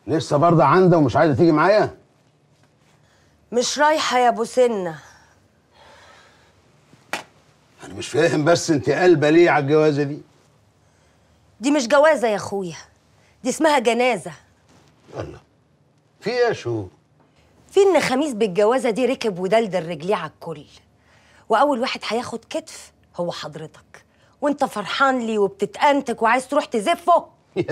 لسه برضه عنده ومش عايزه تيجي معايا مش رايحة يا ابو سنة انا مش فاهم بس انت قلبه ليه على الجوازه دي دي مش جوازة يا اخويا دي اسمها جنازة الله في ايه يا شو في ان خميس بالجوازة دي ركب ودلدل رجليه على الكل واول واحد هياخد كتف هو حضرتك وانت فرحان لي وبتتأنتك وعايز تروح تزفه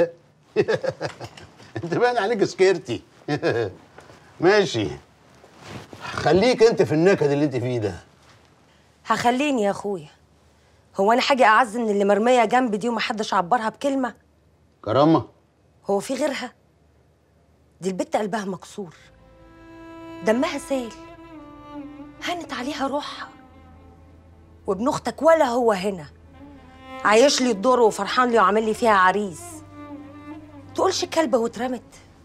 انت باين عليك سكيرتي ماشي خليك انت في النكد اللي انت فيه ده هخليني يا اخويا هو انا حاجة اعز من اللي مرمية جنبي دي ومحدش عبرها بكلمة كرامه هو في غيرها دي البت قلبها مكسور دمها سال هانت عليها روحها وابن اختك ولا هو هنا عايش لي الدور وفرحان لي وعامل لي فيها عريس تقولش كلبه واترمت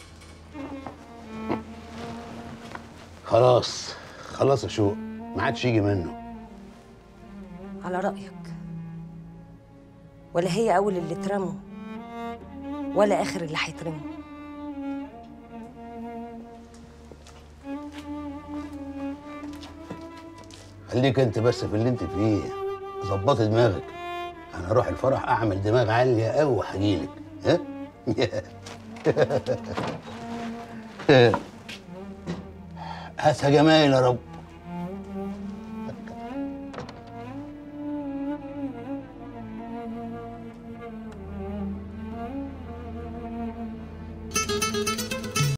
خلاص خلاص يا شوق ما عادش يجي منه على رأيك ولا هي أول اللي اترموا ولا آخر اللي هيترموا خليك انت بس في اللي انت فيه ظبطي دماغك انا اروح الفرح اعمل دماغ عاليه قوي وهجيلك ها هاتها جمايل يا رب